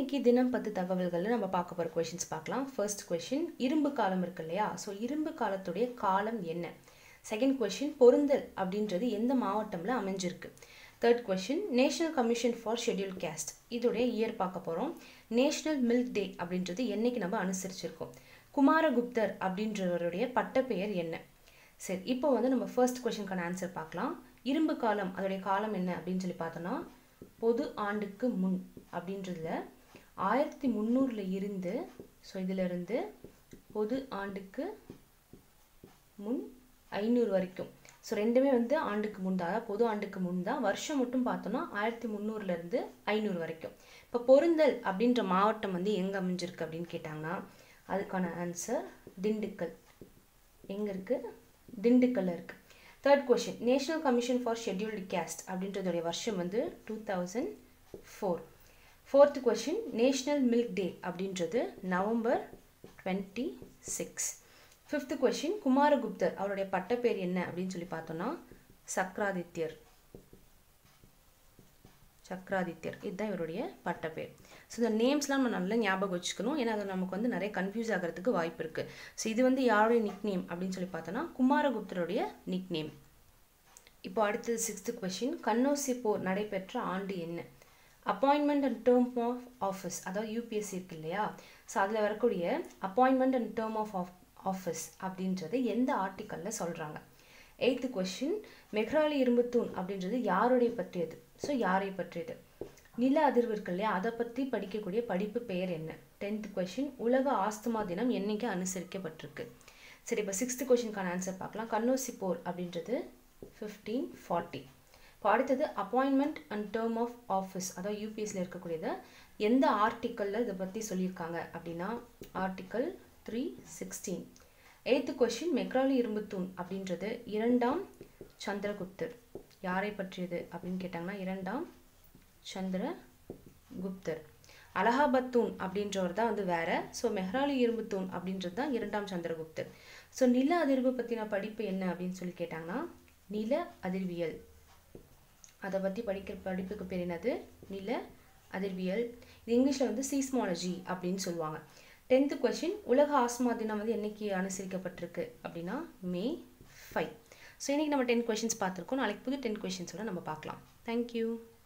இன்னைக்கு தினம் பத்து தகவல்களில் நம்ம பார்க்க போகிற கொஷின்ஸ் பார்க்கலாம் ஃபர்ஸ்ட் கொஷின் இரும்பு காலம் இருக்கு இல்லையா ஸோ இரும்பு காலத்துடைய காலம் என்ன செகண்ட் கொஷின் பொருந்தல் அப்படின்றது எந்த மாவட்டம்ல அமைஞ்சிருக்கு third question national commission for schedule caste இதோடைய இயர் பார்க்க போகிறோம் நேஷனல் மில்க் டே அப்படின்றது என்னைக்கு நம்ம அனுசரிச்சிருக்கோம் குமாரகுப்தர் அப்படின்றவருடைய பட்டப்பெயர் என்ன சரி இப்போ வந்து நம்ம ஃபர்ஸ்ட் கொஷினுக்கான ஆன்சர் பார்க்கலாம் இரும்பு காலம் அதோடைய காலம் என்ன அப்படின்னு சொல்லி பார்த்தோம்னா பொது ஆண்டுக்கு முன் அப்படின்றதுல ஆயிரத்தி முந்நூறில் இருந்து ஸோ இதில் இருந்து பொது ஆண்டுக்கு முன் ஐநூறு வரைக்கும் ஸோ ரெண்டுமே வந்து ஆண்டுக்கு முன் தான் அதாவது பொது ஆண்டுக்கு முன் தான் வருஷம் மட்டும் பார்த்தோம்னா ஆயிரத்தி முந்நூறுலேருந்து ஐநூறு வரைக்கும் இப்போ பொருந்தல் அப்படின்ற மாவட்டம் வந்து எங்கே அமைஞ்சிருக்கு அப்படின்னு கேட்டாங்கன்னா அதுக்கான ஆன்சர் திண்டுக்கல் எங்கே இருக்குது திண்டுக்கல்ல இருக்குது third question national commission for scheduled caste அப்படின்றதுடைய வருஷம் வந்து two thousand four fourth question national milk day அப்படின்றது November twenty six fifth question குமாரகுப்தர் அவருடைய பட்டப்பேர் என்ன அப்படின்னு சொல்லி பார்த்தோம்னா சக்ராதித்யர் சக்ராதித்யர் இதுதான் இவருடைய பட்டப்பேர் ஸோ இந்த நேம்ஸ்லாம் நம்ம நல்லா ஞாபகம் வச்சுக்கணும் ஏன்னா அது நமக்கு வந்து நிறைய கன்ஃபியூஸ் ஆகிறதுக்கு வாய்ப்பு இருக்குது ஸோ இது வந்து யாருடைய நிக் நேம் அப்படின்னு சொல்லி பார்த்தோன்னா குமாரகுப்தருடைய நிக் நேம் இப்போ அடுத்தது சிக்ஸ்த்து கொஷின் கன்னௌசி போர் நடைபெற்ற ஆண்டு என்ன appointment and term of office அதாவது யூபிஎஸ்சி இருக்கு இல்லையா ஸோ அதில் வரக்கூடிய appointment and term of office அப்படின்றது எந்த ஆர்டிக்கலில் சொல்கிறாங்க எயித்து கொஷின் மெக்ராலி இரும்புத்தூண் அப்படின்றது யாருடைய பற்றியது ஸோ யாரை பற்றியது நில அதிர்வு இருக்கு இல்லையா அதை பற்றி படிக்கக்கூடிய படிப்பு பெயர் என்ன டென்த் கொஷின் உலக ஆஸ்துமா தினம் என்னைக்கு அனுசரிக்கப்பட்டிருக்கு சரி இப்போ சிக்ஸ்த் கொஷினுக்கான ஆன்சர் பார்க்கலாம் கன்னோசி போர் அப்படின்றது ஃபிஃப்டீன் ஃபார்ட்டி இப்போ அடுத்தது appointment and term of office அதாவது யூபிஎஸ்சியில் இருக்கக்கூடியதை எந்த ஆர்டிக்கலில் இதை பற்றி சொல்லியிருக்காங்க அப்படின்னா article three sixteen eighth question Mehrauli இரும்புத்தூண் அப்படின்றது இரண்டாம் சந்திரகுப்தர் யாரை பற்றியது அப்படின்னு கேட்டாங்கன்னா இரண்டாம் சந்திரகுப்தர் அலகாபாத் தூண் அப்படின்றவர் தான் வந்து வேற ஸோ மெஹ்ராலி இரும்பு தூண் அப்படின்றது தான் இரண்டாம் சந்திரகுப்தர் ஸோ நில அதிர்வு பற்றின படிப்பு என்ன அப்படின்னு சொல்லி கேட்டாங்கன்னா நில அதிர்வியல் அதை பற்றி படிக்கிற படிப்புக்கு பேர் என்னது நில அதிர்வியல் இது இங்கிலீஷில் வந்து சீஸ்மாலஜி அப்படின்னு சொல்லுவாங்க டென்த்து கொஷின் உலக ஆஸ்மா தினம் வந்து என்னைக்கு அனுசரிக்கப்பட்டிருக்கு அப்படின்னா மே ஃபைவ் ஸோ இன்றைக்கி நம்ம டென் கொஷின்ஸ் பார்த்துருக்கோம் நாளைக்கு புது டென் கொஷின்ஸோட நம்ம பார்க்கலாம் தேங்க்யூ